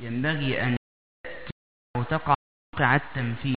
ينبغي أن تقع موقع التنفيذ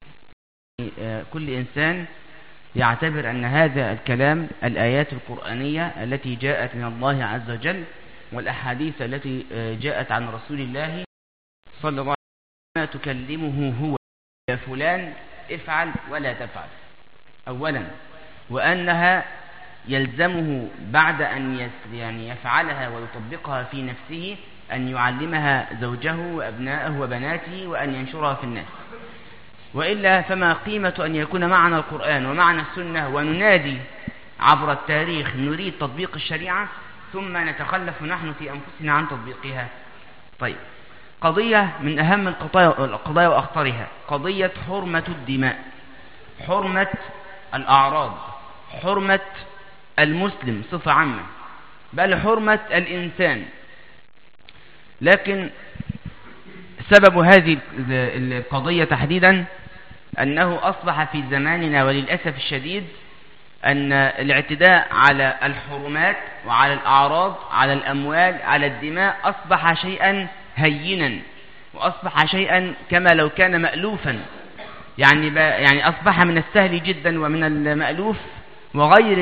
كل إنسان يعتبر أن هذا الكلام الآيات القرآنية التي جاءت من الله عز وجل والأحاديث التي جاءت عن رسول الله صلى الله عليه وسلم تكلمه هو يا فلان افعل ولا تفعل أولا وأنها يلزمه بعد أن يعني يفعلها ويطبقها في نفسه أن يعلمها زوجه وأبناءه وبناته وأن ينشرها في الناس وإلا فما قيمة أن يكون معنا القرآن ومعنا السنة وننادي عبر التاريخ نريد تطبيق الشريعة ثم نتخلف نحن في أنفسنا عن تطبيقها طيب قضية من أهم القضايا وأخطرها قضية حرمة الدماء حرمة الأعراض حرمة المسلم صفة عامة بل حرمة الإنسان لكن سبب هذه القضية تحديدا أنه أصبح في زماننا وللأسف الشديد أن الاعتداء على الحرمات وعلى الأعراض على الأموال على الدماء أصبح شيئا هينا وأصبح شيئا كما لو كان مألوفا يعني يعني أصبح من السهل جدا ومن المألوف وغير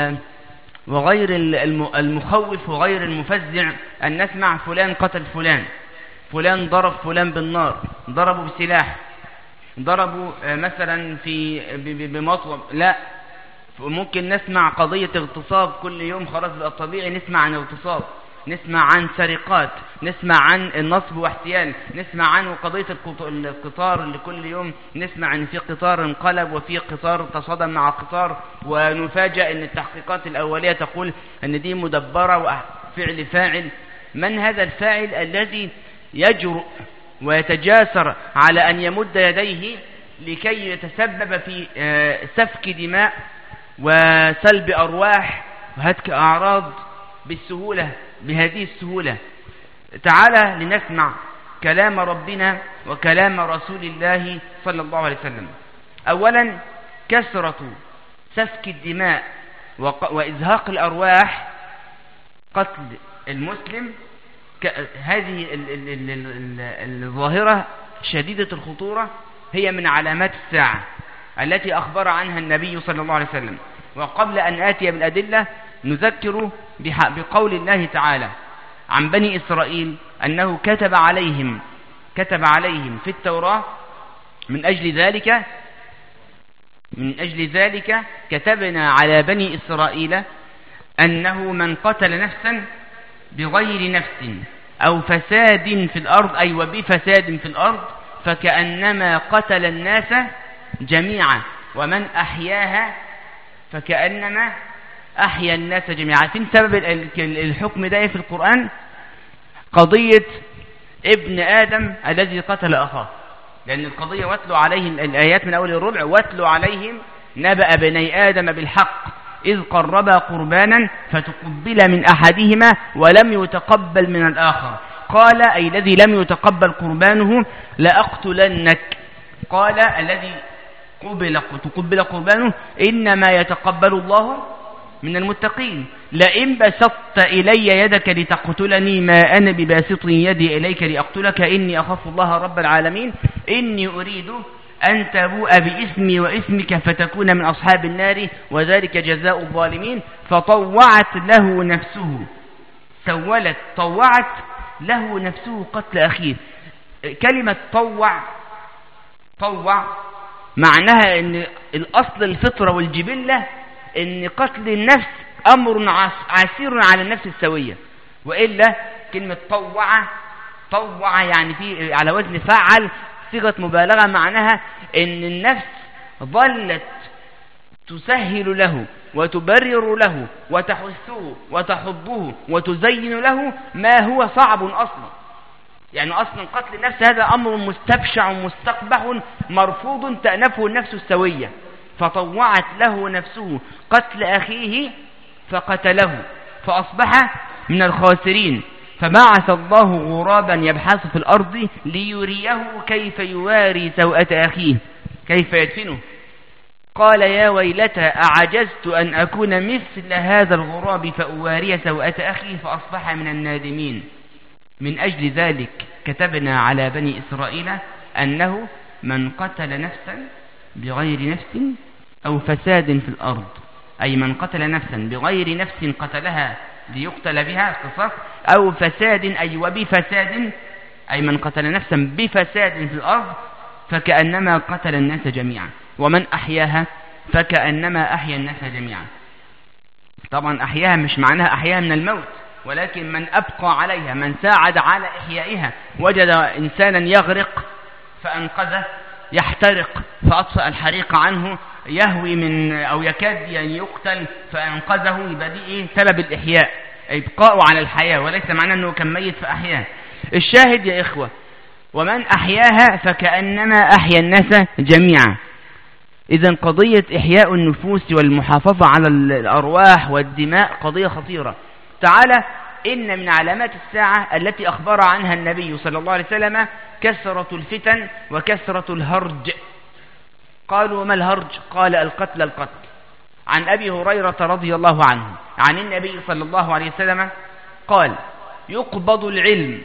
وغير المخوف وغير المفزع أن نسمع فلان قتل فلان فلان ضرب فلان بالنار ضربوا بسلاح ضربوا مثلا في بمطوب لا ممكن نسمع قضية اغتصاب كل يوم خلاص بقى طبيعي نسمع عن اغتصاب نسمع عن سرقات نسمع عن النصب واحتيال نسمع عن قضية القطار اللي كل يوم نسمع ان في قطار انقلب وفي قطار تصادم مع قطار ونفاجأ ان التحقيقات الاولية تقول ان دي مدبرة وفعل فاعل من هذا الفاعل الذي يجرؤ ويتجاسر على ان يمد يديه لكي يتسبب في سفك دماء وسلب ارواح وهتك اعراض بالسهولة بهذه السهولة تعالى لنسمع كلام ربنا وكلام رسول الله صلى الله عليه وسلم أولا كثرة سفك الدماء وإزهاق الأرواح قتل المسلم هذه الظاهرة شديدة الخطورة هي من علامات الساعة التي أخبر عنها النبي صلى الله عليه وسلم وقبل أن آتي بالأدلة نذكر بقول الله تعالى عن بني إسرائيل أنه كتب عليهم كتب عليهم في التوراة من أجل ذلك من أجل ذلك كتبنا على بني إسرائيل أنه من قتل نفسا بغير نفس أو فساد في الأرض أي وبفساد في الأرض فكأنما قتل الناس جميعا ومن أحياها فكأنما أحيا الناس جميعا عارفين سبب الحكم ده في القرآن قضية ابن آدم الذي قتل أخاه لأن القضية واتلوا عليهم الآيات من أول الربع واتلوا عليهم نبأ بني آدم بالحق إذ قربا قربانا فتقبل من أحدهما ولم يتقبل من الآخر قال أي الذي لم يتقبل قربانه لأقتلنك قال الذي قبل تقبل قربانه إنما يتقبل الله من المتقين لئن بسطت إلي يدك لتقتلني ما أنا بباسط يدي إليك لأقتلك إني أخاف الله رب العالمين إني أريد أن تبوء بإثمي وإثمك فتكون من أصحاب النار وذلك جزاء الظالمين فطوعت له نفسه سولت طوعت له نفسه قتل أخيه كلمة طوع طوع معناها أن الأصل الفطرة والجبلة ان قتل النفس امر عسير على النفس السوية وإلا كلمة طوع طوع يعني في على وزن فعل صيغة مبالغة معناها ان النفس ظلت تسهل له وتبرر له وتحثه وتحضه وتزين له ما هو صعب أصلا يعني أصلا قتل النفس هذا أمر مستبشع مستقبح مرفوض تأنفه النفس السوية فطوعت له نفسه قتل أخيه فقتله فأصبح من الخاسرين فبعث الله غرابا يبحث في الأرض ليريه كيف يواري سوءة أخيه كيف يدفنه قال يا ويلتى أعجزت أن أكون مثل هذا الغراب فأواري سوءة أخي فأصبح من النادمين من أجل ذلك كتبنا على بني إسرائيل أنه من قتل نفسا بغير نفس أو فساد في الأرض أي من قتل نفسا بغير نفس قتلها ليقتل بها قصاص أو فساد أي وبفساد أي من قتل نفسا بفساد في الأرض فكأنما قتل الناس جميعا ومن أحياها فكأنما أحيا الناس جميعا طبعا أحياها مش معناها أحياها من الموت ولكن من أبقى عليها من ساعد على إحيائها وجد إنسانا يغرق فأنقذه يحترق فأطفأ الحريق عنه يهوي من أو يكاد يعني يقتل فأنقذه يبقى دي إيه سبب الإحياء إبقاءه على الحياة وليس معناه أنه كان ميت فأحياه الشاهد يا إخوة ومن أحياها فكأنما أحيا الناس جميعا إذا قضية إحياء النفوس والمحافظة على الأرواح والدماء قضية خطيرة تعالى إن من علامات الساعة التي أخبر عنها النبي صلى الله عليه وسلم كثرة الفتن وكثرة الهرج قالوا ما الهرج قال القتل القتل عن أبي هريرة رضي الله عنه عن النبي صلى الله عليه وسلم قال يقبض العلم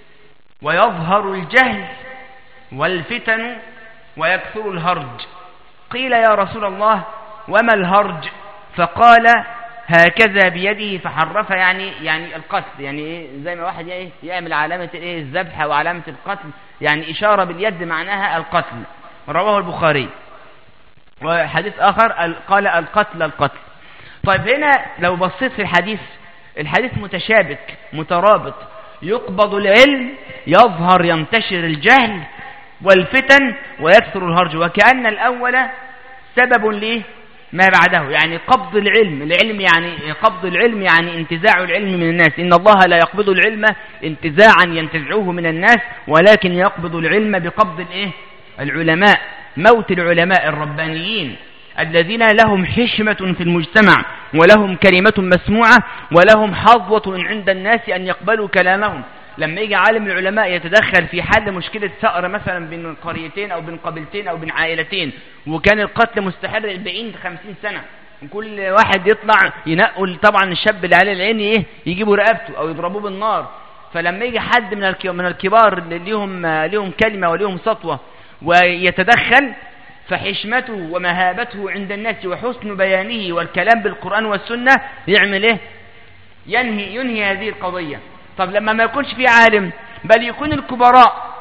ويظهر الجهل والفتن ويكثر الهرج قيل يا رسول الله وما الهرج فقال هكذا بيده فحرف يعني يعني القتل يعني ايه زي ما واحد ايه يعمل علامة ايه الذبح او علامة القتل يعني اشارة باليد معناها القتل رواه البخاري وحديث اخر قال القتل القتل طيب هنا لو بصيت في الحديث الحديث متشابك مترابط يقبض العلم يظهر ينتشر الجهل والفتن ويكثر الهرج وكأن الأول سبب ليه ما بعده يعني قبض العلم العلم يعني قبض العلم يعني انتزاع العلم من الناس إن الله لا يقبض العلم انتزاعا ينتزعوه من الناس ولكن يقبض العلم بقبض الايه العلماء موت العلماء الربانيين الذين لهم حشمة في المجتمع ولهم كلمة مسموعة ولهم حظوة عند الناس أن يقبلوا كلامهم لما يجي عالم العلماء يتدخل في حل مشكلة ثأر مثلا بين قريتين أو بين قبيلتين أو بين عائلتين وكان القتل مستحر 40 50 سنة كل واحد يطلع ينقل طبعا الشاب اللي عليه العين ايه يجيبوا رقبته او يضربوه بالنار فلما يجي حد من من الكبار اللي ليهم ليهم كلمه وليهم سطوه ويتدخل فحشمته ومهابته عند الناس وحسن بيانه والكلام بالقرآن والسنة يعمل ايه ينهي ينهي هذه القضية طب لما ما يكونش في عالم بل يكون الكبراء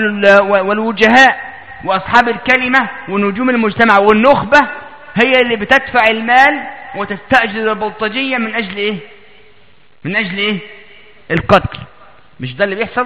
والوجهاء وأصحاب الكلمة ونجوم المجتمع والنخبة هي اللي بتدفع المال وتستأجر البلطجية من أجل إيه من أجل إيه القتل مش ده اللي بيحصل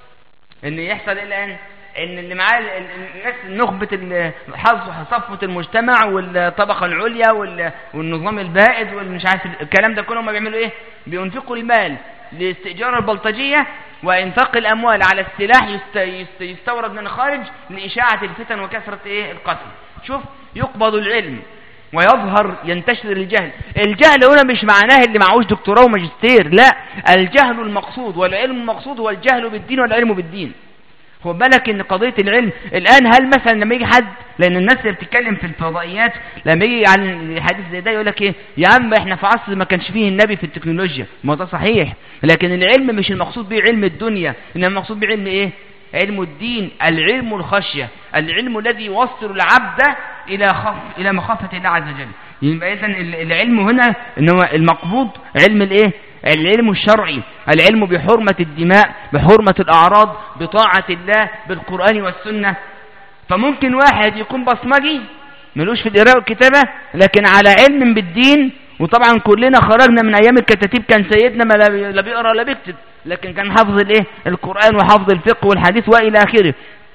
ان يحصل إلا أن ان اللي معاه الناس نخبة صفوة المجتمع والطبقة العليا والنظام البائد والمش عارف الكلام ده كله هم بيعملوا ايه بينفقوا المال لاستئجار البلطجية وإنفاق الأموال على السلاح يستورد من الخارج لإشاعة الفتن وكثرة إيه القتل شوف يقبض العلم ويظهر ينتشر الجهل الجهل هنا مش معناه اللي معهوش دكتوراه وماجستير لا الجهل المقصود والعلم المقصود هو الجهل بالدين والعلم بالدين خد بالك ان قضية العلم الان هل مثلا لما يجي حد لان الناس اللي بتتكلم في الفضائيات لما يجي عن حديث زي ده يقول لك ايه يا عم احنا في عصر ما كانش فيه النبي في التكنولوجيا ما ده صحيح لكن العلم مش المقصود به علم الدنيا انما المقصود به علم ايه علم الدين العلم الخشية العلم الذي يوصل العبد الى خف الى مخافة الله عز وجل يبقى اذا العلم هنا ان هو المقبوض علم الايه العلم الشرعي العلم بحرمة الدماء بحرمة الأعراض بطاعة الله بالقرآن والسنة فممكن واحد يكون بصمجي ملوش في القراءة والكتابة لكن على علم بالدين وطبعا كلنا خرجنا من أيام الكتاتيب كان سيدنا ما لا بيقرأ ولا بيكتب لكن كان حافظ الايه القرآن وحافظ الفقه والحديث وإلى آخره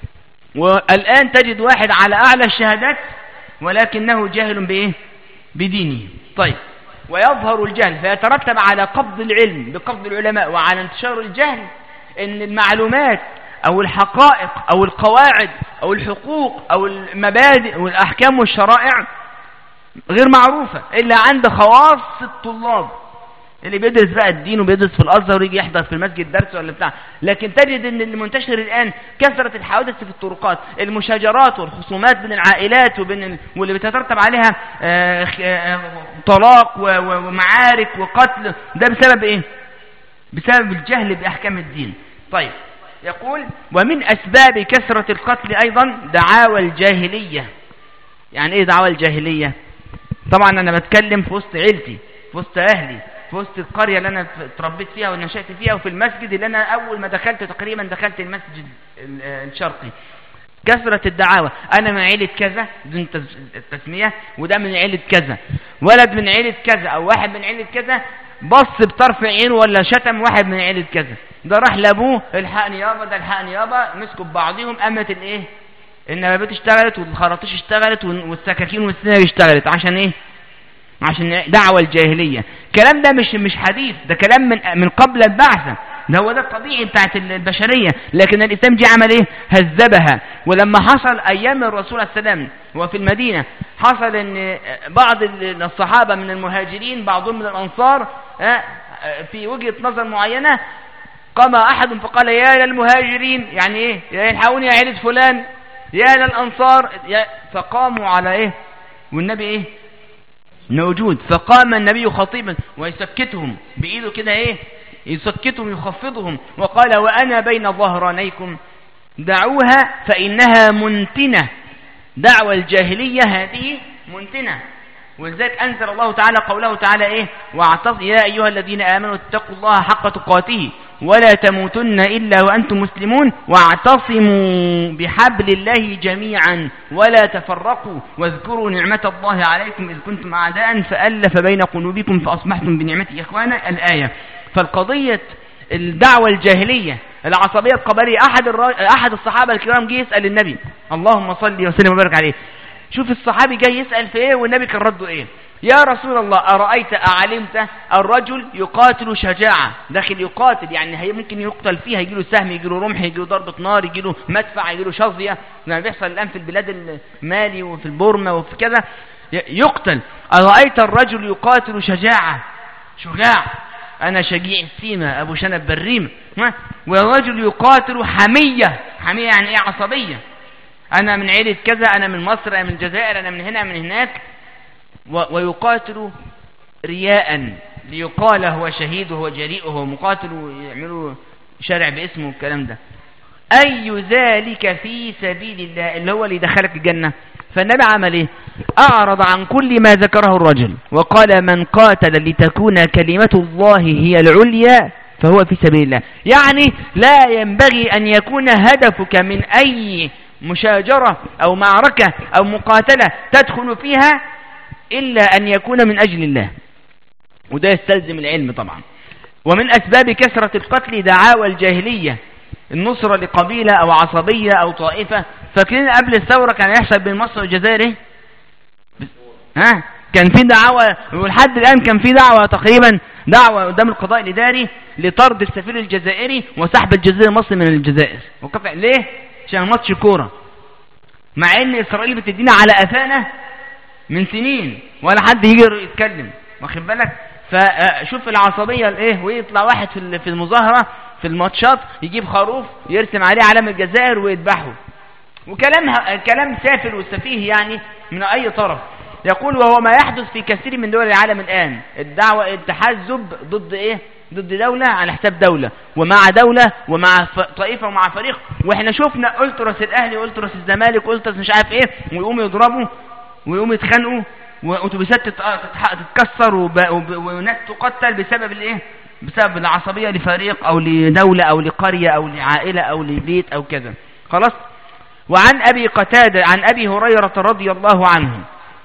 والآن تجد واحد على أعلى الشهادات ولكنه جاهل بإيه بدينه طيب ويظهر الجهل فيترتب على قبض العلم بقبض العلماء وعلى انتشار الجهل ان المعلومات او الحقائق او القواعد او الحقوق او المبادئ والاحكام والشرائع غير معروفة الا عند خواص الطلاب اللي بيدرس بقى الدين وبيدرس في الازهر ويجي يحضر في المسجد درس ولا بتاع لكن تجد ان اللي منتشر الان كثره الحوادث في الطرقات المشاجرات والخصومات بين العائلات وبين ال... واللي بتترتب عليها آه، آه، طلاق ومعارك وقتل ده بسبب ايه بسبب الجهل باحكام الدين طيب يقول ومن أسباب كثرة القتل أيضا دعاوى الجاهلية يعني إيه دعاوى الجاهلية طبعا أنا بتكلم في وسط عيلتي في وسط أهلي في وسط القرية اللي أنا اتربيت فيها ونشأت فيها وفي المسجد اللي أنا أول ما دخلت تقريبا دخلت المسجد الشرقي كثرة الدعاوى أنا من عيلة كذا دون التسمية وده من عيلة كذا ولد من عيلة كذا أو واحد من عيلة كذا بص بطرف عينه ولا شتم واحد من عيلة كذا ده راح لابوه الحقني يابا ده الحقني يابا مسكوا ببعضهم قامت الايه النبابات اشتغلت والخراطيش اشتغلت والسكاكين والسنين اشتغلت عشان ايه عشان دعوة الجاهلية الكلام ده مش مش حديث ده كلام من من قبل البعثة ده هو ده الطبيعي بتاعت البشرية لكن الإسلام جه عمل إيه هذبها ولما حصل أيام الرسول عليه السلام وفي المدينة حصل أن بعض الصحابة من المهاجرين بعضهم من الأنصار في وجهة نظر معينة قام أحد فقال يا للمهاجرين يعني إيه يلحقوني يا عيلة فلان يا للأنصار فقاموا على إيه والنبي إيه موجود فقام النبي خطيبا ويسكتهم بإيده كده إيه يسكتهم يخفضهم وقال وأنا بين ظهرانيكم دعوها فإنها منتنة دعوة الجاهلية هذه منتنة ولذلك أنزل الله تعالى قوله تعالى إيه واعتص يا أيها الذين آمنوا اتقوا الله حق تقاته ولا تموتن إلا وأنتم مسلمون واعتصموا بحبل الله جميعا ولا تفرقوا واذكروا نعمة الله عليكم إذ كنتم أعداء فألف بين قلوبكم فأصبحتم بنعمته إخوانا الآية فالقضية الدعوة الجاهلية العصبية القبلية أحد, أحد الصحابة الكرام جه يسأل النبي اللهم صل وسلم وبارك عليه شوف الصحابي جاي يسأل في ايه والنبي كان رده ايه يا رسول الله أرأيت أعلمت الرجل يقاتل شجاعة داخل يقاتل يعني هي ممكن يقتل فيها يجيله سهم يجيله رمح يجيله ضربة نار يجيله مدفع يجيله شظية زي ما بيحصل الآن في البلاد المالي وفي البورما وفي كذا يقتل أرأيت الرجل يقاتل شجاعة شجاع أنا شجيع السيمة أبو شنب بالريم والرجل يقاتل حمية حمية يعني إيه عصبية أنا من عيلة كذا أنا من مصر أنا من الجزائر أنا من هنا من هناك ويقاتل رياء ليقال هو شهيد وهو جريء وهو مقاتل ويعملوا شارع باسمه والكلام ده أي ذلك في سبيل الله اللي هو اللي دخلك الجنة فالنبي عمل ايه أعرض عن كل ما ذكره الرجل وقال من قاتل لتكون كلمة الله هي العليا فهو في سبيل الله يعني لا ينبغي أن يكون هدفك من أي مشاجرة أو معركة أو مقاتلة تدخل فيها إلا أن يكون من أجل الله وده يستلزم العلم طبعا ومن أسباب كثرة القتل دعاوى الجاهلية النصرة لقبيلة أو عصبية أو طائفة فاكرين قبل الثورة كان يحصل بين مصر والجزائر ايه ها كان في دعوة ولحد الآن كان في دعوة تقريبا دعوة قدام القضاء الإداري لطرد السفير الجزائري وسحب الجزائر المصري من الجزائر وقطع ليه عشان ماتش كورة مع ان اسرائيل بتدينا على قفانا من سنين ولا حد يجي يتكلم واخد بالك فشوف العصبية الايه ويطلع واحد في في المظاهرة في الماتشات يجيب خروف يرسم عليه علم الجزائر ويذبحه وكلام كلام سافل وسفيه يعني من اي طرف يقول وهو ما يحدث في كثير من دول العالم الان الدعوة التحزب ضد ايه ضد دولة على حساب دولة ومع دولة ومع طائفة ومع فريق واحنا شفنا التراس الاهلي والتراس الزمالك والتراس مش عارف ايه ويقوموا يضربوا ويقوموا يتخانقوا واتوبيسات تتكسر وناس تقتل بسبب الايه بسبب العصبية لفريق او لدولة او لقرية او لعائلة او لبيت او كذا خلاص وعن ابي قتادة عن ابي هريرة رضي الله عنه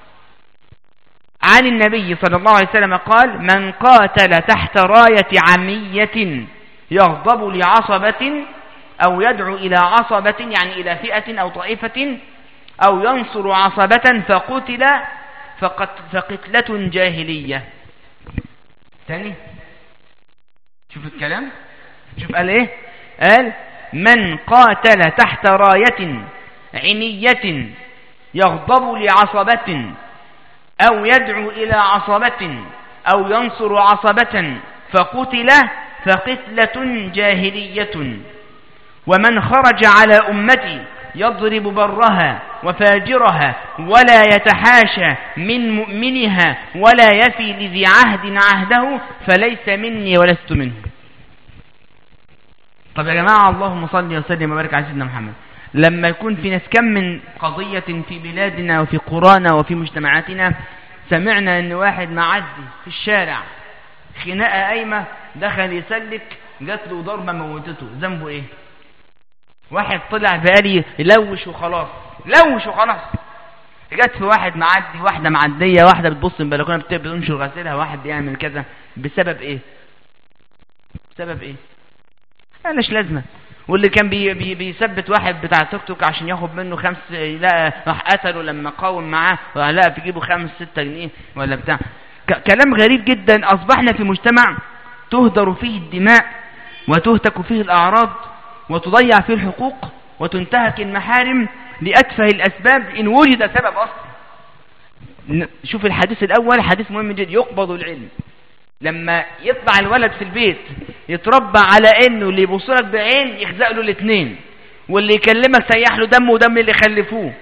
عن النبي صلى الله عليه وسلم قال من قاتل تحت راية عمية يغضب لعصبة أو يدعو إلى عصبة يعني إلى فئة أو طائفة أو ينصر عصبة فقتل فقت فقتلة جاهلية ثاني شوف الكلام شوف قال ايه قال من قاتل تحت راية عنية يغضب لعصبة أو يدعو إلى عصبة أو ينصر عصبة فقتل فقتلة جاهلية ومن خرج على أمتي يضرب برها وفاجرها ولا يتحاشى من مؤمنها ولا يفي لذي عهد عهده فليس مني ولست منه طب يا جماعة اللهم صل وسلم وبارك على سيدنا محمد لما يكون في ناس كم من قضية في بلادنا وفي قرانا وفي مجتمعاتنا سمعنا ان واحد معدي في الشارع خناقة قايمة دخل يسلك جات له ضربة موتته ذنبه ايه واحد طلع بقالي يلوش وخلاص لوش وخلاص جت في واحد معدي واحدة معدية واحدة بتبص من البلكونة بتنشر غسيلها واحد بيعمل كذا بسبب ايه بسبب ايه مالش لازمة واللي كان بي بي بيثبت واحد بتاع توك توك عشان ياخد منه خمس لا راح قتله لما قاوم معاه لا في جيبه خمس ستة جنيه ولا بتاع كلام غريب جدا اصبحنا في مجتمع تهدر فيه الدماء وتهتك فيه الاعراض وتضيع فيه الحقوق وتنتهك المحارم لأتفه الأسباب إن وجد سبب أصلا شوف الحديث الأول حديث مهم جدا يقبض العلم لما يطلع الولد في البيت يتربى على انه اللي يبصلك بعين يخزق له الاثنين واللي يكلمك سيح له دم ودم اللي خلفوه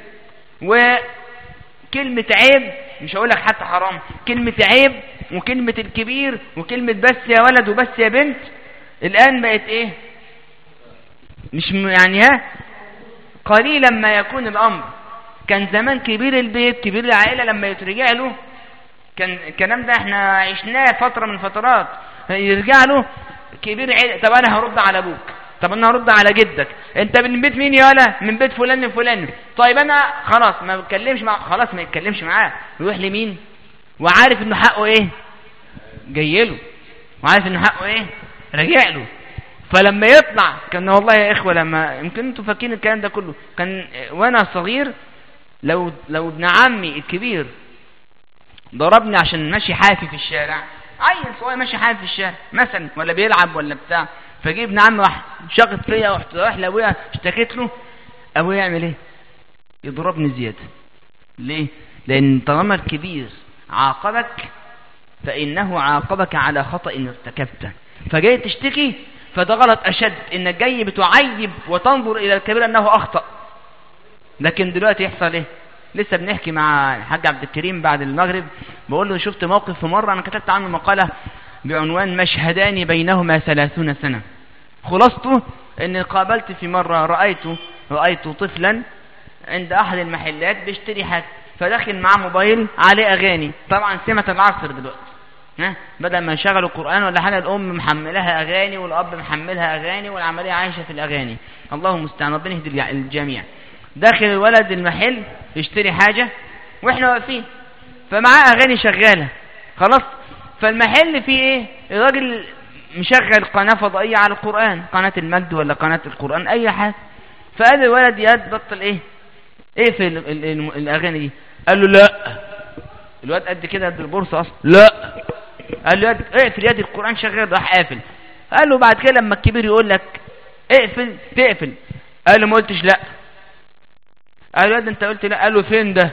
وكلمة عيب مش هقول لك حتى حرام كلمة عيب وكلمة الكبير وكلمة بس يا ولد وبس يا بنت الآن بقت ايه مش يعني ها قليلا ما يكون الأمر كان زمان كبير البيت كبير العائلة لما يترجع له كان الكلام ده احنا عشناه فترة من فترات يرجع له كبير عائلة طب انا هرد على ابوك طب انا هرد على جدك انت من بيت مين يا ولا من بيت فلان الفلاني طيب انا خلاص ما بتكلمش مع خلاص ما يتكلمش معاه يروح لمين وعارف انه حقه ايه جاي له وعارف انه حقه ايه راجع له فلما يطلع كان والله يا اخوه لما يمكن انتوا فاكرين الكلام ده كله كان وانا صغير لو لو ابن عمي الكبير ضربني عشان ماشي حافي في الشارع عيل صغير ماشي حافي في الشارع مثلا ولا بيلعب ولا بتاع فجي ابن عمي راح شاقط فيا ورحت رايح لابويا اشتكيت له ابويا يعمل ايه يضربني زياده ليه لان طالما الكبير عاقبك فانه عاقبك على خطا ارتكبته فجاي تشتكي فده غلط أشد إنك جاي بتعيب وتنظر إلى الكبير أنه أخطأ لكن دلوقتي يحصل إيه لسه بنحكي مع الحاج عبد الكريم بعد المغرب بقول له شفت موقف في مرة أنا كتبت عنه مقالة بعنوان مشهدان بينهما ثلاثون سنة خلاصته ان قابلت في مرة رأيت رأيت طفلا عند أحد المحلات بيشتري حاجة فدخل معاه موبايل عليه أغاني طبعا سمة العصر دلوقتي ها بدل ما يشغلوا قرآن ولا حاجة الأم محملها أغاني والأب محملها أغاني والعملية عايشة في الأغاني الله المستعان ربنا يهدي الجميع داخل الولد المحل يشتري حاجة واحنا واقفين فمعاه أغاني شغالة خلاص فالمحل فيه ايه الراجل مشغل قناة فضائية على القرآن قناة المجد ولا قناة القرآن أي حاجة فقال الولد يا بطل ايه ايه في الأغاني دي قال له لا الواد قد كده قد البورصة أصلا لا قال له اقفل يد القرآن شغال راح قافل قال له بعد كده لما الكبير يقول لك اقفل تقفل قال له ما قلتش لا قال له انت قلت لا قال له فين ده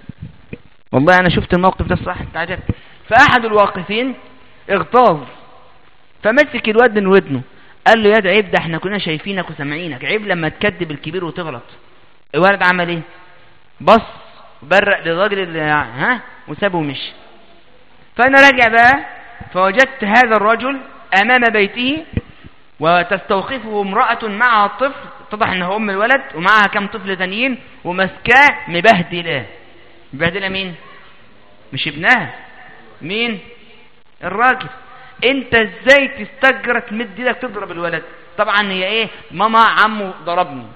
والله انا شفت الموقف ده صح تعجبت فاحد الواقفين اغتاظ فمسك الواد من ودنه قال له يا عيب ده احنا كنا شايفينك وسامعينك عيب لما تكذب الكبير وتغلط الولد عمل ايه بص برق للراجل اللي ها وسابه ومشي فأنا راجع بقى فوجدت هذا الرجل أمام بيته وتستوقفه امرأة معها الطفل اتضح انه ام الولد ومعها كم طفل ثانيين ومسكاه مبهدلاه مبهدلة مين مش ابنها مين الراجل انت ازاي تستجرى تمد ايدك تضرب الولد طبعا هي ايه ماما عمه ضربني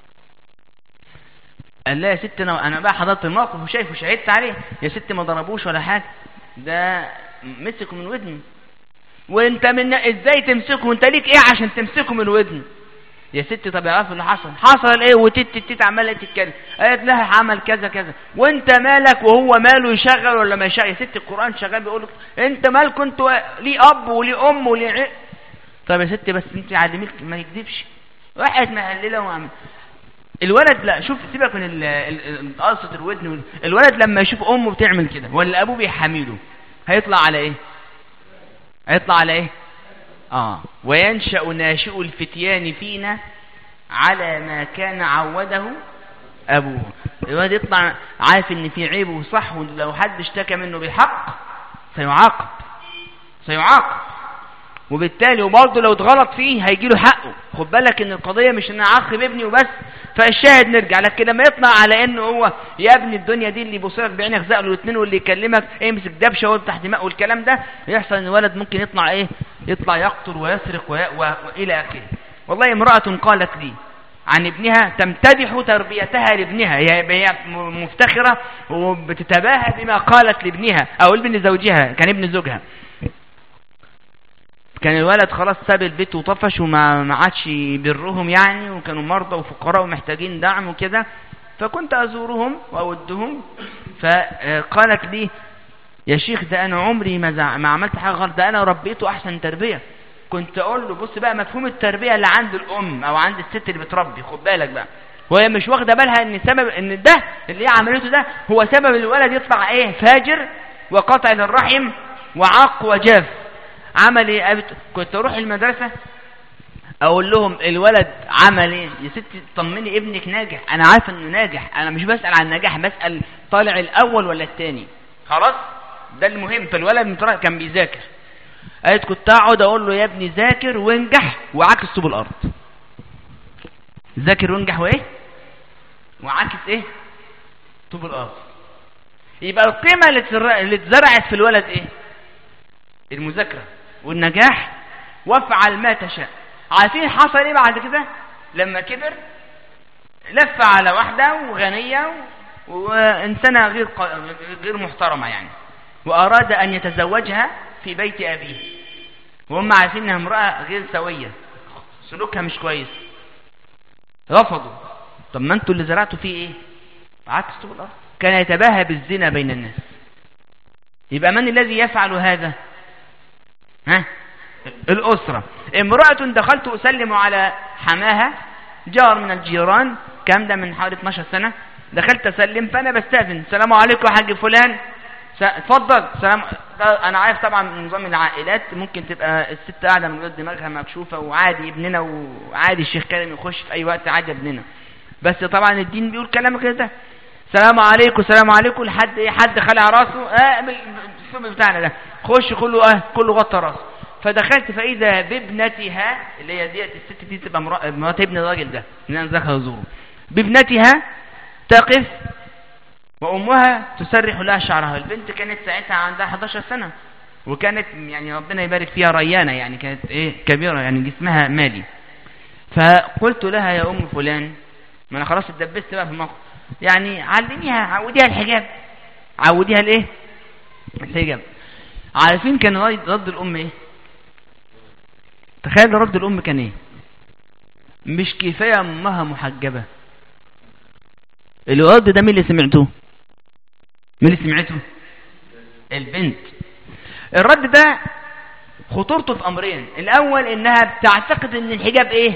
قال لها يا ست انا انا بقى حضرت الموقف وشايف وشهدت عليه يا ست ما ضربوش ولا حاجه ده مسكه من ودنه وانت من ازاي تمسكه وانت ليك ايه عشان تمسكه من ودنه يا ست طب يعرف اللي حصل حصل ايه وتت تت عماله تتكلم قالت لها عمل كذا كذا وانت مالك وهو ماله يشغل ولا ما يشغل يا ست القران شغال بيقول لك انت مالك انت ليه اب وليه ام وليه عق طب يا ست بس انت علميك ما يكذبش واحد مهلله وعمل الولد لا شوف سيبك من قصه الودن الولد لما يشوف امه بتعمل كده ولا ابوه بيحمله هيطلع على ايه هيطلع على ايه اه وينشا ناشئ الفتيان فينا على ما كان عوده ابوه الولد يطلع عارف ان في عيب وصح ولو حد اشتكى منه بحق سيعاقب سيعاقب وبالتالي وبرضه لو اتغلط فيه هيجي له حقه خد بالك ان القضيه مش ان اعاقب ابني وبس فالشاهد نرجع لكن لما يطلع على انه هو يا ابني الدنيا دي اللي يبص لك بعينك زقله الاثنين واللي يكلمك امسك دبشه وانت تحت ماء والكلام ده يحصل ان الولد ممكن يطلع ايه يطلع يقتل ويسرق والى اخره والله امراه قالت لي عن ابنها تمتدح تربيتها لابنها هي مفتخرة وبتتباهى بما قالت لابنها او ابن زوجها كان ابن زوجها كان الولد خلاص ساب البيت وطفش وما ما عادش يبرهم يعني وكانوا مرضى وفقراء ومحتاجين دعم وكده فكنت أزورهم وأودهم فقالت لي يا شيخ ده أنا عمري ما, ما عملت حاجة غلط ده أنا ربيته أحسن تربية كنت أقول له بص بقى مفهوم التربية اللي عند الأم أو عند الست اللي بتربي خد بالك بقى وهي مش واخدة بالها ان سبب ان ده اللي هي عملته ده هو سبب الولد يطلع ايه فاجر وقطع للرحم وعاق وجاف عمل ايه كنت اروح المدرسة اقول لهم الولد عمل ايه يا ستي طمني ابنك ناجح انا عارف انه ناجح انا مش بسأل عن النجاح بسأل طالع الاول ولا الثاني خلاص ده المهم فالولد كان بيذاكر قالت كنت اقعد اقول له يا ابني ذاكر وانجح وعكس طوب الارض ذاكر وانجح وايه وعكس ايه طوب الارض يبقى القيمة اللي اتزرعت في الولد ايه المذاكرة والنجاح وافعل ما تشاء عارفين حصل ايه بعد كده لما كبر لف على واحدة وغنية وانسانة غير غير محترمة يعني واراد ان يتزوجها في بيت ابيه وهم عارفين انها امرأة غير سوية سلوكها مش كويس رفضوا طب ما انتوا اللي زرعتوا فيه ايه عكستوا الارض كان يتباهى بالزنا بين الناس يبقى من الذي يفعل هذا ها الأسرة امرأة دخلت أسلم على حماها جار من الجيران كام ده من حوالي 12 سنة دخلت أسلم فأنا بستأذن السلام عليكم يا حاج فلان اتفضل سلام انا عارف طبعا نظام العائلات ممكن تبقى الست قاعده من دماغها مكشوفه وعادي ابننا وعادي الشيخ كريم يخش في اي وقت عادي ابننا بس طبعا الدين بيقول كلام كده سلام عليكم سلام عليكم لحد ايه حد خلع راسه اه الثوب بتاعنا ده خش كله اه كله غطى راسه فدخلت فاذا بابنتها اللي هي ديت الست دي تبقى مرات ابن الراجل ده اللي انا ذاك ازوره بابنتها تقف وامها تسرح لها شعرها البنت كانت ساعتها عندها 11 سنه وكانت يعني ربنا يبارك فيها ريانه يعني كانت ايه كبيره يعني جسمها مالي فقلت لها يا ام فلان ما انا خلاص اتدبست بقى في الموقف يعني علميها عوديها الحجاب عوديها الايه الحجاب عارفين كان رد الام ايه تخيل رد الام كان ايه مش كفايه امها محجبه الرد ده مين اللي سمعتوه مين اللي سمعته البنت الرد ده خطورته في امرين الاول انها بتعتقد ان الحجاب ايه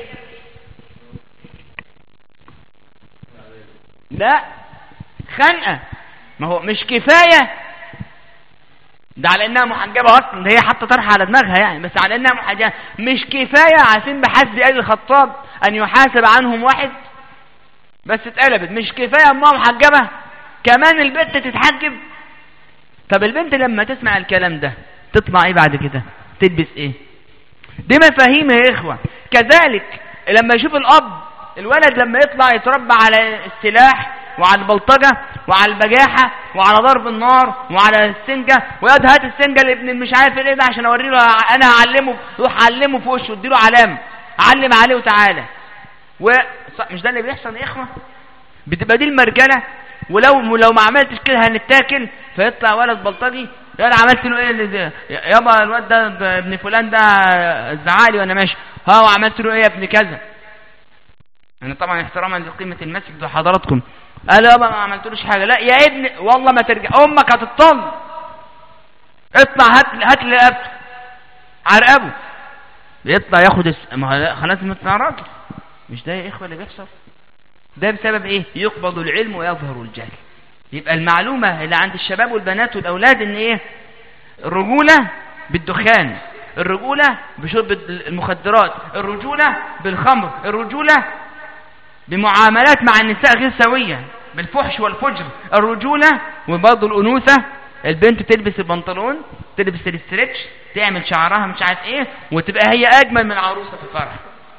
لا خنقه ما هو مش كفايه ده على انها محجبه اصلا ده هي حاطه طرحه على دماغها يعني بس على انها محجبه مش كفايه عارفين بحسب ال الخطاب ان يحاسب عنهم واحد بس اتقلبت مش كفايه امها محجبه كمان البنت تتحجب طب البنت لما تسمع الكلام ده تطلع ايه بعد كده تلبس ايه دي مفاهيم يا اخوه كذلك لما يشوف الاب الولد لما يطلع يتربى على السلاح وعلى البلطجة وعلى البجاحة وعلى ضرب النار وعلى السنجة وياد هات السنجة لابن مش عارف ايه ده عشان اوري له انا هعلمه روح علمه في وشه اديله علامة علم عليه وتعالى و مش ده اللي بيحصل يا اخوه بتبقى دي المرجله ولو لو ما عملتش كده هنتاكل فيطلع ولد بلطجي انا عملت له ايه اللي يابا الواد ده ابن فلان ده زعالي وانا ماشي ها وعملت له ايه يا ابن كذا انا طبعا احتراما لقيمه المسجد وحضراتكم قال يابا ما عملتلوش حاجه لا يا ابن والله ما ترجع امك هتطل اطلع هات هات لي رقبته عرقبه يطلع ياخد الس... ما خلاص يطلع راجل مش ده يا اخوه اللي بيحصل ده بسبب ايه يقبض العلم ويظهر الجهل يبقى المعلومة اللي عند الشباب والبنات والأولاد ان ايه الرجولة بالدخان الرجولة بشرب المخدرات الرجولة بالخمر الرجولة بمعاملات مع النساء غير سوية بالفحش والفجر الرجولة وبرضه الأنوثة البنت تلبس البنطلون تلبس الاسترتش تعمل شعرها مش عارف ايه وتبقى هي اجمل من عروسه في الفرح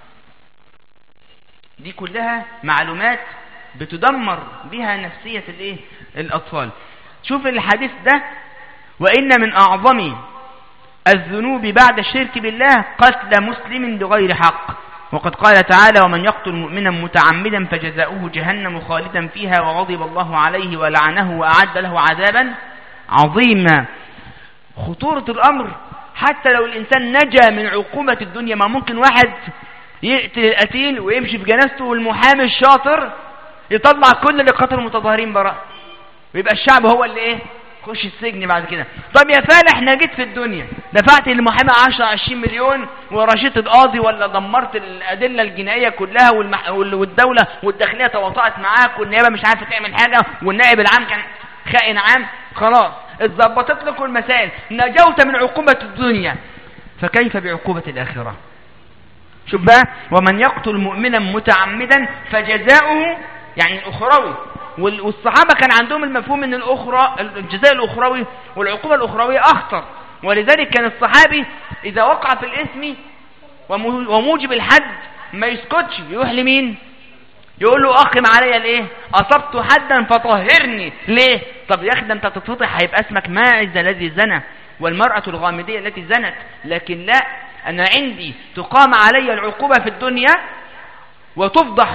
دي كلها معلومات بتدمر بها نفسية الايه الاطفال شوف الحديث ده وان من اعظم الذنوب بعد الشرك بالله قتل مسلم بغير حق وقد قال تعالى ومن يقتل مؤمنا متعمدا فجزاؤه جهنم خالدا فيها وغضب الله عليه ولعنه وأعد له عذابا عظيما خطورة الأمر حتى لو الإنسان نجا من عقوبة الدنيا ما ممكن واحد يقتل القتيل ويمشي في جنازته والمحامي الشاطر يطلع كل اللي قتلوا المتظاهرين براء ويبقى الشعب هو اللي ايه خش السجن بعد كده طب يا فالح انا جيت في الدنيا دفعت للمحامي 10 20 مليون ورشيت القاضي ولا دمرت الادله الجنائيه كلها والمح... والدوله والداخليه تواطأت معاك والنيابه مش عارفه تعمل حاجه والنائب العام كان خائن عام خلاص اتظبطت لكم المسائل نجوت من عقوبه الدنيا فكيف بعقوبه الاخره شوف بقى ومن يقتل مؤمنا متعمدا فجزاؤه يعني الاخروي والصحابة كان عندهم المفهوم ان الاخرى الجزاء الاخروي والعقوبة الاخروية اخطر ولذلك كان الصحابي اذا وقع في الاسم وموجب الحد ما يسكتش يروح لمين يقول له اخم عليا الايه اصبت حدا فطهرني ليه طب يا اخي ده انت تتفضح هيبقى اسمك ماعز الذي زنى والمرأة الغامدية التي زنت لكن لا انا عندي تقام علي العقوبة في الدنيا وتفضح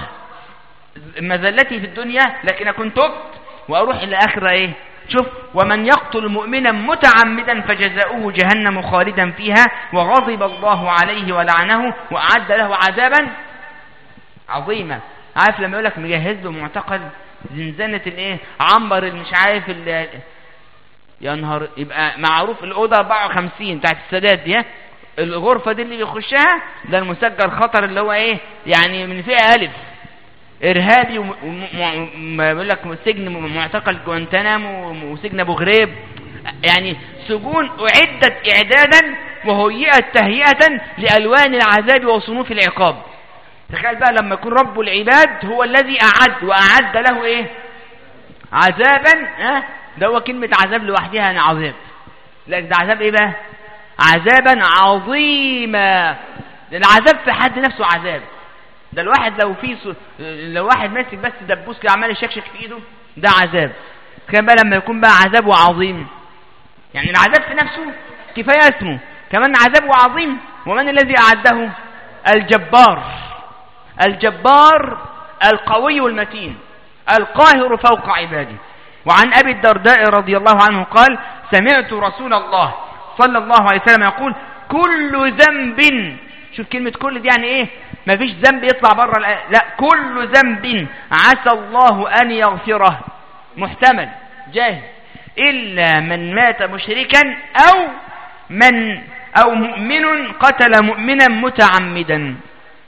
مذلتي في الدنيا لكن أكون تبت وأروح إلى آخر إيه شوف ومن يقتل مؤمنا متعمدا فجزاؤه جهنم خالدا فيها وغضب الله عليه ولعنه وأعد له عذابا عظيما عارف لما يقول لك مجهز له معتقل زنزانة الايه عنبر مش عارف يا نهار يبقى معروف الأوضة 54 بتاعت السادات دي الغرفة دي اللي بيخشها ده المسجل خطر اللي هو ايه يعني من فئة ألف ارهابي بيقول لك سجن معتقل جوانتنامو وسجن ابو غريب يعني سجون اعدت اعدادا وهيئت تهيئه لالوان العذاب وصنوف العقاب تخيل بقى لما يكون رب العباد هو الذي اعد واعد له ايه عذابا ها ده هو كلمه عذاب لوحدها يعني عذاب لكن ده عذاب ايه بقى عذابا عظيما العذاب في حد نفسه عذاب ده الواحد لو في سو... لو واحد ماسك بس دبوس كده عمال يشكشك في ايده ده عذاب كان بقى لما يكون بقى عذابه عظيم يعني العذاب في نفسه كفايه اسمه كمان عذابه عظيم ومن الذي اعده الجبار الجبار القوي المتين القاهر فوق عباده وعن ابي الدرداء رضي الله عنه قال سمعت رسول الله صلى الله عليه وسلم يقول كل ذنب شوف كلمة كل دي يعني ايه مفيش ذنب يطلع بره لا كل ذنب عسى الله ان يغفره محتمل جاهز الا من مات مشركا او من او مؤمن قتل مؤمنا متعمدا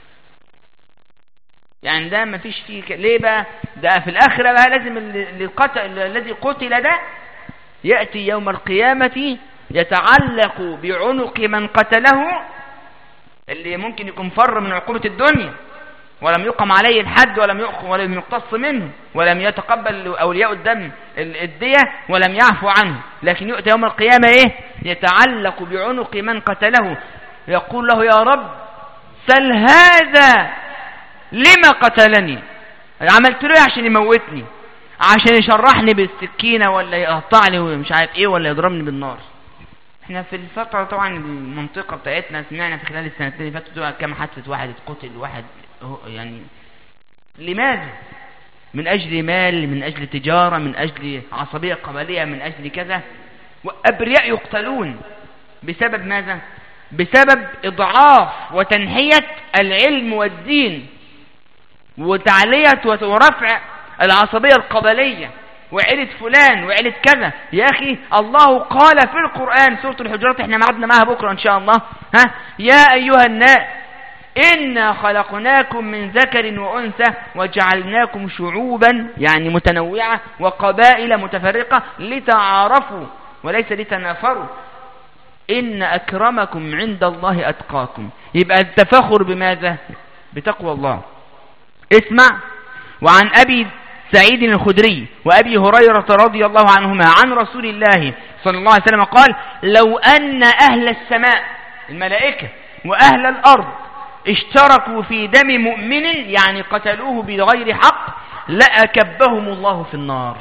يعني ده مفيش فيه ك... ليه بقى ده في الاخره بقى لازم اللي قتل الذي قتل ده ياتي يوم القيامه يتعلق بعنق من قتله اللي ممكن يكون فر من عقوبة الدنيا ولم يقم عليه الحد ولم ولم يقتص منه ولم يتقبل أولياء الدم الدية ولم يعفو عنه لكن يؤتى يوم القيامة إيه يتعلق بعنق من قتله يقول له يا رب سل هذا لما قتلني عملت له عشان يموتني عشان يشرحني بالسكينة ولا يقطعني ومش عارف ايه ولا يضربني بالنار احنا في الفترة طبعا المنطقة بتاعتنا سمعنا في خلال السنتين اللي فاتوا كم حادثة واحد اتقتل واحد يعني لماذا؟ من أجل مال من أجل تجارة من أجل عصبية قبلية من أجل كذا وأبرياء يقتلون بسبب ماذا؟ بسبب إضعاف وتنحية العلم والدين وتعلية ورفع العصبية القبلية وعيلة فلان وعيلة كذا يا أخي الله قال في القرآن سورة الحجرات احنا معدنا معها بكرة إن شاء الله ها يا أيها الناس إنا خلقناكم من ذكر وأنثى وجعلناكم شعوبا يعني متنوعة وقبائل متفرقة لتعارفوا وليس لتنافروا إن أكرمكم عند الله أتقاكم يبقى التفاخر بماذا بتقوى الله اسمع وعن أبي سعيد الخدري وأبي هريرة رضي الله عنهما عن رسول الله صلى الله عليه وسلم قال لو أن أهل السماء الملائكة وأهل الأرض اشتركوا في دم مؤمن يعني قتلوه بغير حق لأكبهم الله في النار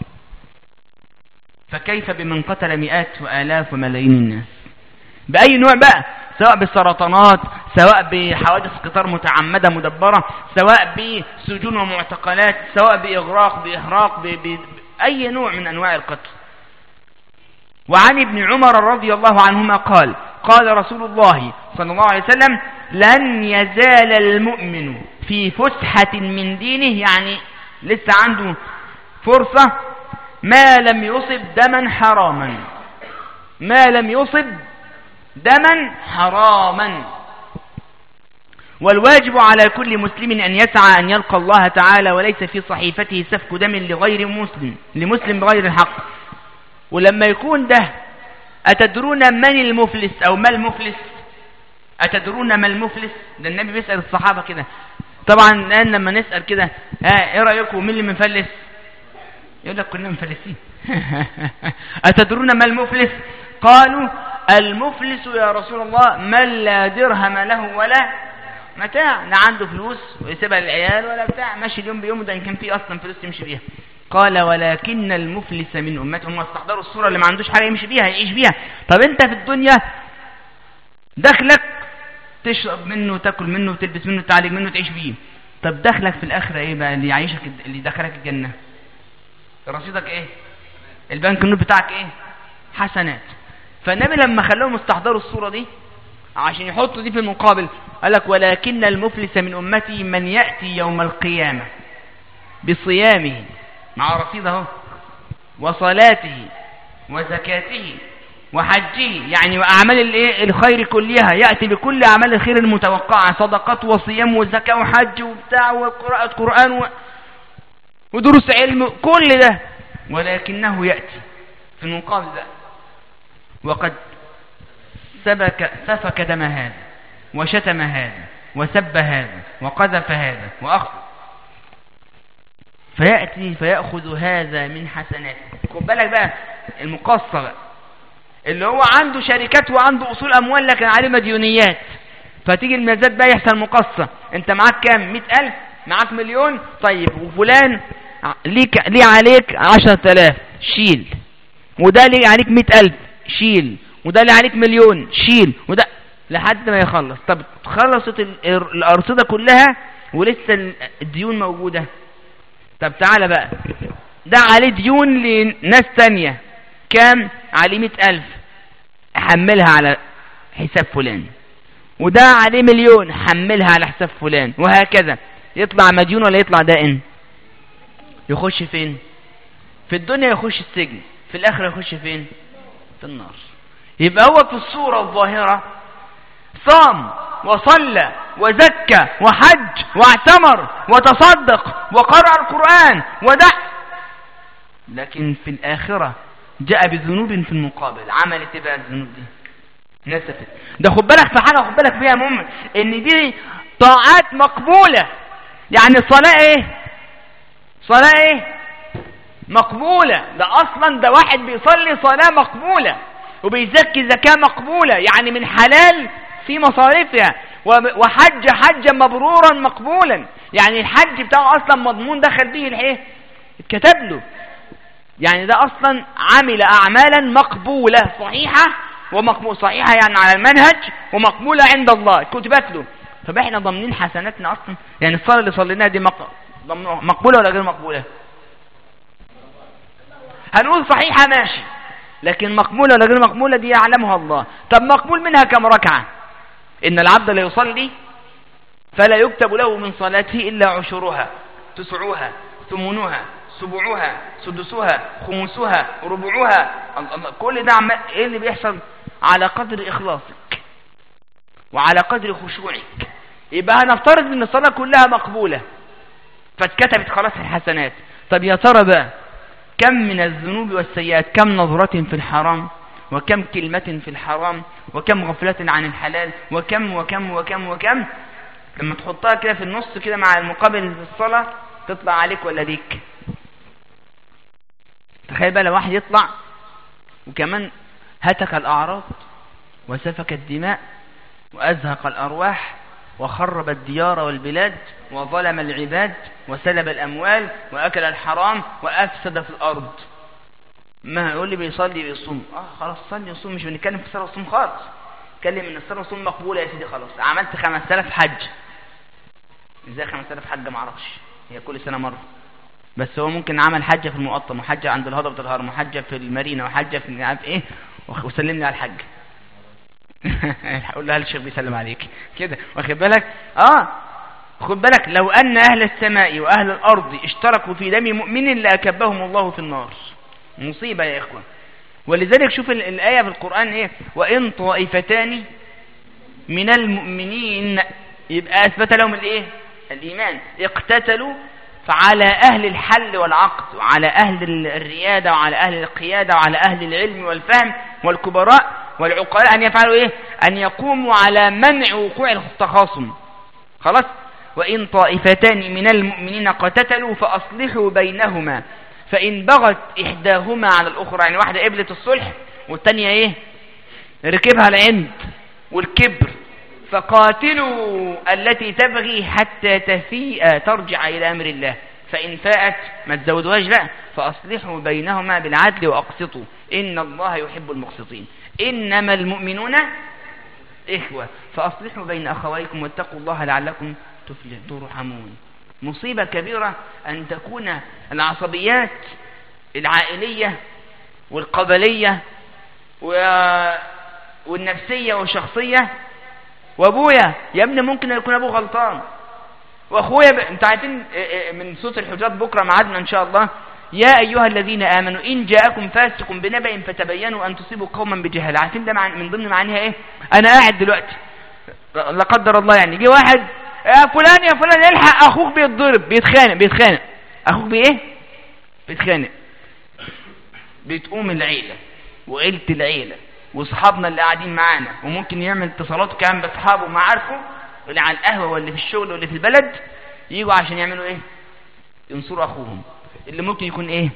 فكيف بمن قتل مئات وآلاف وملايين الناس بأي نوع بقى سواء بالسرطانات سواء بحوادث قطار متعمدة مدبرة سواء بسجون ومعتقلات سواء بإغراق بإحراق بأي نوع من أنواع القتل وعن ابن عمر رضي الله عنهما قال قال رسول الله صلى الله عليه وسلم لن يزال المؤمن في فسحة من دينه يعني لسه عنده فرصة ما لم يصب دما حراما ما لم يصب دما حراما والواجب على كل مسلم أن يسعى أن يلقى الله تعالى وليس في صحيفته سفك دم لغير مسلم لمسلم بغير الحق ولما يكون ده أتدرون من المفلس أو ما المفلس أتدرون ما المفلس ده النبي بيسأل الصحابة كده طبعا الآن لما نسأل كده ها ايه رأيكم مين اللي مفلس يقول لك كلنا مفلسين أتدرون ما المفلس قالوا المفلس يا رسول الله من لا درهم له ولا متاع لا عنده فلوس ويسيبها للعيال ولا بتاع ماشي اليوم بيوم ده ان كان فيه اصلا فلوس يمشي بيها قال ولكن المفلس من امته هم استحضروا الصورة اللي ما عندوش حاجة يمشي بيها يعيش بيها طب انت في الدنيا دخلك تشرب منه تاكل منه تلبس منه تعالج منه تعيش بيه طب دخلك في الاخرة ايه بقى اللي يعيشك اللي دخلك الجنة رصيدك ايه البنك النوت بتاعك ايه حسنات فالنبي لما خلاهم استحضروا الصورة دي عشان يحطوا دي في المقابل قال لك ولكن المفلس من أمتي من يأتي يوم القيامة بصيامه مع رصيد اهو وصلاته وزكاته وحجه يعني وأعمال الايه الخير كلها يأتي بكل أعمال الخير المتوقعة صدقات وصيام وزكاة وحج وبتاع وقراءة قرآن و... ودروس علم كل ده ولكنه يأتي في المقابل ده وقد سبك سفك دم هذا وشتم هذا وسب هذا وقذف هذا وأخذ فيأتي فيأخذ هذا من حسناته خد بالك بقى المقصة اللي هو عنده شركات وعنده أصول أموال لكن عليه مديونيات فتيجي المزاد بقى يحصل مقصة انت معاك كام مئة ألف معاك مليون طيب وفلان ليك ليه عليك عشرة آلاف شيل وده ليه عليك مئة ألف شيل وده ليه عليك مليون شيل وده لحد ما يخلص طب خلصت الأرصدة كلها ولسه الديون موجودة طب تعالى بقى ده عليه ديون لناس تانية كام عليه مئة ألف حملها على حساب فلان وده عليه مليون حملها على حساب فلان وهكذا يطلع مديون ولا يطلع دائن يخش فين في الدنيا يخش السجن في الآخرة يخش فين في النار يبقى هو في الصورة الظاهرة صام وصلى وزكى وحج واعتمر وتصدق وقرأ القرآن ودع لكن في الآخرة جاء بذنوب في المقابل عملت بقى الذنوب دي نسفت ده خد بالك في حاجة خد بالك فيها مؤمن ان دي طاعات مقبولة يعني الصلاة ايه صلاة ايه مقبولة ده اصلا ده واحد بيصلي صلاة مقبولة وبيزكي زكاة مقبولة يعني من حلال في مصاريفها وحج حجا مبرورا مقبولا يعني الحج بتاعه اصلا مضمون دخل به الايه اتكتب له يعني ده اصلا عمل اعمالا مقبولة صحيحة ومقبول صحيحة يعني على المنهج ومقبولة عند الله كتبت له طب احنا ضامنين حسناتنا اصلا يعني الصلاة اللي صليناها دي مقبولة ولا غير مقبولة هنقول صحيحة ماشي لكن مقبولة ولا غير مقبولة دي يعلمها الله طب مقبول منها كم ركعة إن العبد لا يصلي فلا يكتب له من صلاته إلا عشرها تسعها ثمنها سبعها سدسها خمسها ربعها كل ده ايه اللي بيحصل على قدر إخلاصك وعلى قدر خشوعك يبقى هنفترض ان الصلاة كلها مقبولة فاتكتبت خلاص الحسنات طب يا ترى بقى كم من الذنوب والسيئات كم نظرة في الحرام وكم كلمة في الحرام وكم غفلة عن الحلال وكم وكم وكم وكم لما تحطها كده في النص كده مع المقابل في الصلاة تطلع عليك ولا ليك تخيل بقى لو واحد يطلع وكمان هتك الأعراض وسفك الدماء وأزهق الأرواح وخرب الديار والبلاد وظلم العباد وسلب الأموال وأكل الحرام وأفسد في الأرض ما يقول لي بيصلي بيصوم اه خلاص صلي وصوم مش بنتكلم في الصلاه والصوم خالص نتكلم ان الصلاه والصوم مقبوله يا سيدي خلاص عملت 5000 حج ازاي 5000 حج ما اعرفش هي كل سنه مره بس هو ممكن عمل حجه في المقطم وحجه عند الهضبه الهرم وحجه في المارينا وحجه في عارف ايه وسلمني على الحج هقول لها الشيخ بيسلم عليك كده واخد بالك اه خد بالك لو ان اهل السماء واهل الارض اشتركوا في دم مؤمن لاكبهم الله في النار مصيبه يا اخوان ولذلك شوف الايه في القران ايه وان طائفتان من المؤمنين يبقى اثبت لهم الايه الايمان اقتتلوا فعلى أهل الحل والعقد وعلى أهل الريادة وعلى أهل القيادة وعلى أهل العلم والفهم والكبراء والعقلاء أن يفعلوا إيه أن يقوموا على منع وقوع التخاصم خلاص وإن طائفتان من المؤمنين قتتلوا فأصلحوا بينهما فإن بغت إحداهما على الأخرى يعني واحدة قبلت الصلح والتانية إيه ركبها العند والكبر فقاتلوا التي تبغي حتى تفيء ترجع إلى أمر الله فإن فاءت ما تزودوهاش بقى فأصلحوا بينهما بالعدل وأقسطوا إن الله يحب المقسطين إنما المؤمنون إخوة فأصلحوا بين أخويكم واتقوا الله لعلكم ترحمون مصيبة كبيرة أن تكون العصبيات العائلية والقبلية والنفسية والشخصية وابويا يا ابني ممكن يكون ابوه غلطان واخويا ب... انتوا عارفين من صوت الحجرات بكره ميعادنا ان شاء الله يا ايها الذين امنوا ان جاءكم فاسق بنبأ فتبينوا ان تصيبوا قوما بجهاله عارفين ده من ضمن معانيها ايه انا قاعد دلوقتي لا قدر الله يعني جه واحد يا فلان يا فلان الحق اخوك بيتضرب بيتخانق بيتخانق اخوك بايه بيتخانق بتقوم العيله وعيله العيله واصحابنا اللي قاعدين معانا وممكن يعمل اتصالاته كمان باصحابه ومعارفه اللي على القهوه واللي في الشغل واللي في البلد يجوا عشان يعملوا ايه ينصروا اخوهم اللي ممكن يكون ايه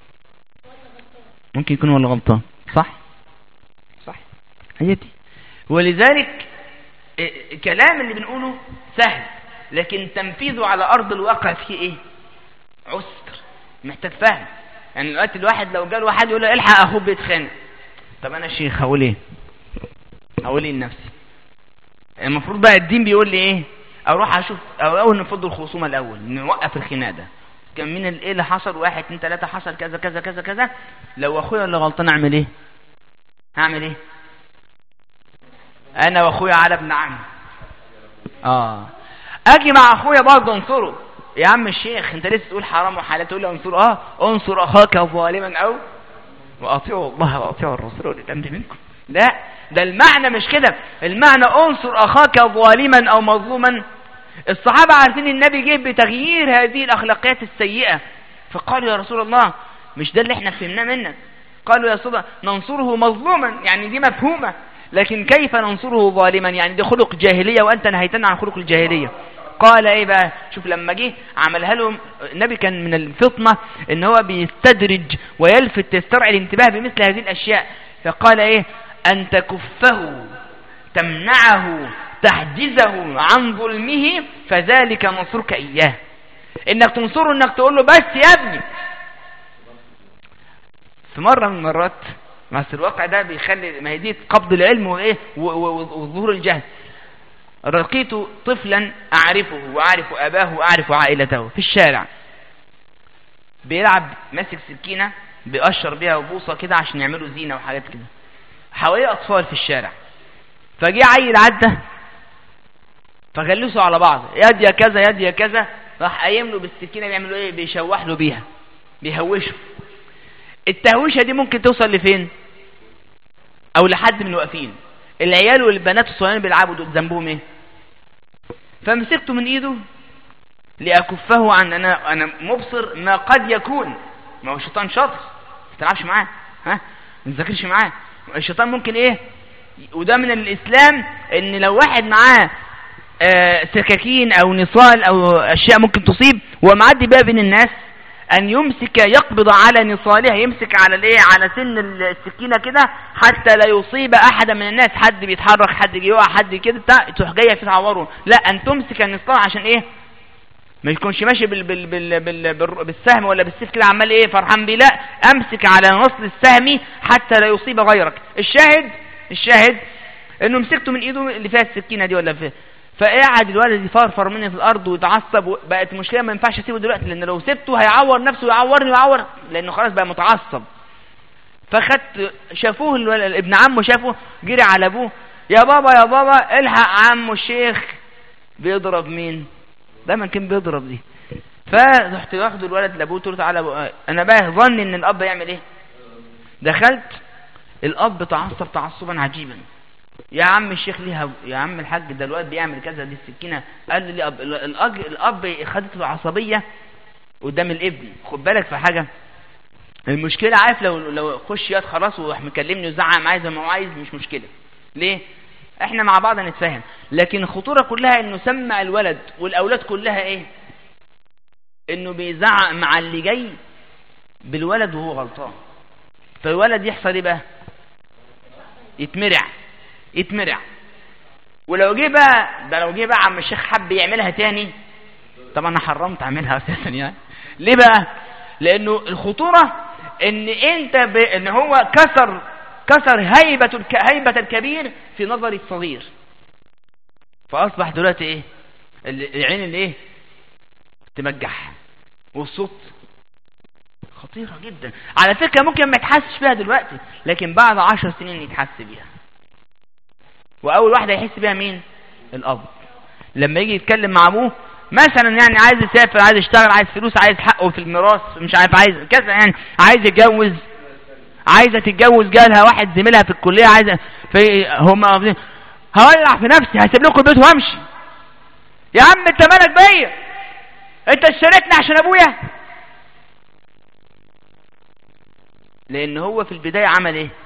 ممكن يكون ولا غلطان صح صح هي دي ولذلك الكلام اللي بنقوله سهل لكن تنفيذه على ارض الواقع فيه ايه عسر محتاج فهم يعني دلوقتي الواحد لو جاله واحد يقول له الحق اخوك بيتخانق طب انا شيخ هقول ايه هقول ايه لنفسي المفروض بقى الدين بيقول لي ايه اروح اشوف او اول نفض الخصومه الاول نوقف الخناقه ده كان من ايه اللي حصل واحد اتنين تلاته حصل كذا كذا كذا كذا لو اخويا اللي غلطان اعمل ايه هعمل ايه انا واخويا على ابن عمي اه اجي مع اخويا برضه انصره يا عم الشيخ انت لسه تقول حرام وحلال تقول له انصر اه انصر اخاك ظالما او واطيعوا الله واطيعوا الرسول اولي الامر منكم لا ده المعنى مش كده المعنى انصر اخاك ظالما او مظلوما الصحابة عارفين النبي جه بتغيير هذه الاخلاقيات السيئة فقالوا يا رسول الله مش ده اللي احنا فهمناه منك قالوا يا صدى ننصره مظلوما يعني دي مفهومة لكن كيف ننصره ظالما يعني دي خلق جاهلية وانت نهيتنا عن خلق الجاهلية قال ايه بقى شوف لما جه عملها لهم النبي كان من الفطنة ان هو بيستدرج ويلفت يسترعي الانتباه بمثل هذه الاشياء فقال ايه ان تكفه تمنعه تحجزه عن ظلمه فذلك نصرك اياه انك تنصره انك تقول له بس يا ابني في مرة من المرات بس الواقع ده بيخلي ما هي دي قبض العلم وايه وظهور الجهل لقيت طفلا أعرفه وأعرف أباه وأعرف عائلته في الشارع بيلعب ماسك سكينة بيقشر بيها وبوصة كده عشان يعملوا زينة وحاجات كده حواليه أطفال في الشارع فجي عيل عدى فغلسوا على بعض يد يا كذا يد يا كذا راح قايم له بالسكينة بيعملوا ايه بيشوح له بيها بيهوشه التهويشة دي ممكن توصل لفين او لحد من الواقفين العيال والبنات الصغيرين بيلعبوا دول ذنبهم ايه فمسكته من ايده لأكفه عن أنا, أنا مبصر ما قد يكون ما هو الشيطان شاطر ما تلعبش معاه ها ما تذاكرش معاه الشيطان ممكن ايه وده من الإسلام ان لو واحد معاه آه سكاكين او نصال او اشياء ممكن تصيب ومعدي بيها بين الناس أن يمسك يقبض على نصالها يمسك على الايه على سن السكينة كده حتى لا يصيب أحدا من الناس حد بيتحرك حد يقع حد كده تروح جاية في تعوره لا أن تمسك النصال عشان إيه ما يكونش ماشي بال بال بال بال بال بالسهم ولا بالسيف كده عمال ايه فرحان بيه لا امسك على نصل السهم حتى لا يصيب غيرك الشاهد الشاهد انه مسكته من ايده اللي فيها السكينه دي ولا فيها فقعد الولد يفرفر مني في الارض ويتعصب بقت المشكله ما ينفعش اسيبه دلوقتي لان لو سبته هيعور نفسه ويعورني ويعور لانه خلاص بقى متعصب فخدت شافوه الولد ابن عمه شافه جري على ابوه يا بابا يا بابا الحق عمه الشيخ بيضرب مين دايما كان بيضرب دي فرحت واخد الولد لابوه قلت له تعالى انا بقى ظني ان الاب يعمل ايه دخلت الاب تعصب تعصبا عجيبا يا عم الشيخ ليها يا عم الحاج ده الواد بيعمل كذا دي السكينه قال لي الاب الاب, الأب خدت له عصبيه قدام الابن خد بالك في حاجه المشكله عارف لو لو خش ياد خلاص وراح مكلمني وزعق معايا زي ما هو عايز مش مشكله ليه احنا مع بعض نتفاهم لكن الخطوره كلها انه سمع الولد والاولاد كلها ايه انه بيزعق مع اللي جاي بالولد وهو غلطان فالولد يحصل ايه بقى يتمرع يتمرع ولو جه بقى ده لو جه بقى عم الشيخ حب يعملها تاني طبعا انا حرمت اعملها اساسا يعني ليه بقى لانه الخطوره ان انت ب... ان هو كسر كسر هيبة الك... هيبة الكبير في نظر الصغير فاصبح دلوقتي ايه العين اللي ايه تمجح والصوت خطيرة جدا على فكرة ممكن ما يتحسش فيها دلوقتي لكن بعد عشر سنين يتحس بيها واول واحده يحس بيها مين الاب لما يجي يتكلم مع ابوه مثلا يعني عايز يسافر عايز يشتغل عايز فلوس عايز حقه في الميراث مش عارف عايز كذا يعني عايز يتجوز عايزه تتجوز جالها واحد زميلها في الكليه عايزه في هم هولع في نفسي هسيب لكم البيت وامشي يا عم انت مالك بيا انت اشتريتني عشان ابويا لان هو في البدايه عمل ايه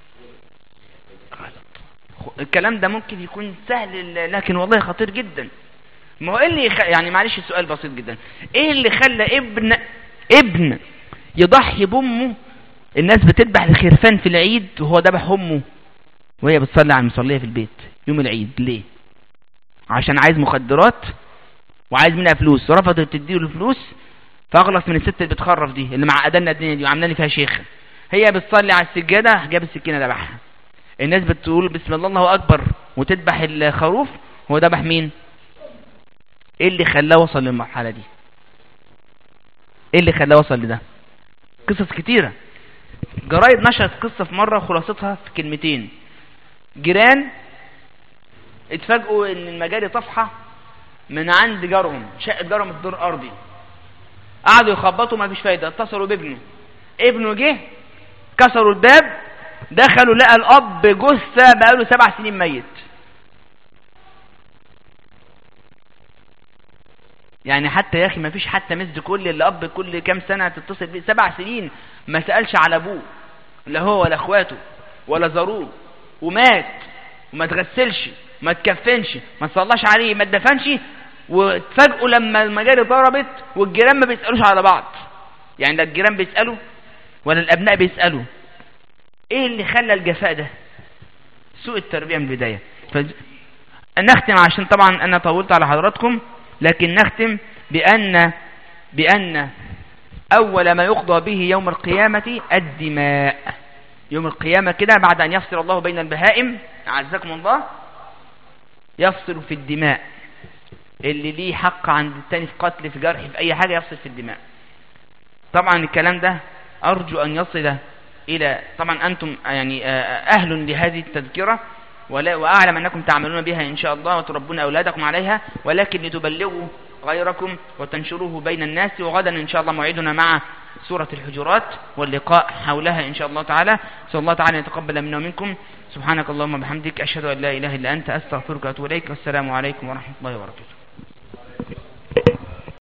الكلام ده ممكن يكون سهل لكن والله خطير جدا ما هو ايه اللي يخ... يعني معلش السؤال بسيط جدا ايه اللي خلى ابن ابن يضحي بامه الناس بتذبح الخرفان في العيد وهو ذبح امه وهي بتصلي على المصليه في البيت يوم العيد ليه عشان عايز مخدرات وعايز منها فلوس ورفضت تديله الفلوس فاغلص من الست اللي بتخرف دي اللي معقدنا الدنيا دي وعاملاني فيها شيخه هي بتصلي على السجاده جاب السكينه ذبحها الناس بتقول بسم الله الله اكبر وتذبح الخروف هو ذبح مين ايه اللي خلاه وصل للمرحله دي ايه اللي خلاه وصل لده قصص كتيره جرايد نشرت قصه في مره خلاصتها في كلمتين جيران اتفاجئوا ان المجاري طفحه من عند جارهم شقه جارهم في الدور الارضي قعدوا يخبطوا ما فيش فايده اتصلوا بابنه ابنه جه كسروا الباب دخلوا لقى الاب جثه بقاله سبع سنين ميت يعني حتى يا اخي ما فيش حتى مسد كل الاب كل كام سنه تتصل بيه سبع سنين ما سالش على ابوه لا هو ولا اخواته ولا زاروه ومات وما تغسلش ما تكفنش ما تصلاش عليه ما تدفنش واتفاجئوا لما المجاري ضربت والجيران ما بيسالوش على بعض يعني لا الجيران بيسالوا ولا الابناء بيسالوا ايه اللي خلى الجفاء ده سوء التربية من البداية ف... نختم عشان طبعا انا طولت على حضراتكم لكن نختم بان بان اول ما يقضى به يوم القيامة الدماء يوم القيامة كده بعد ان يفصل الله بين البهائم اعزكم الله يفصل في الدماء اللي ليه حق عند التاني في قتل في جرح في اي حاجة يفصل في الدماء طبعا الكلام ده ارجو ان يصل إلى طبعا أنتم يعني آه، أهل لهذه التذكرة ولا وأعلم أنكم تعملون بها إن شاء الله وتربون أولادكم عليها ولكن لتبلغوا غيركم وتنشروه بين الناس وغدا إن شاء الله موعدنا مع سورة الحجرات واللقاء حولها إن شاء الله تعالى صلى الله تعالى يتقبل منا ومنكم سبحانك اللهم وبحمدك أشهد أن لا إله إلا أنت أستغفرك وأتوب إليك والسلام عليكم ورحمة الله وبركاته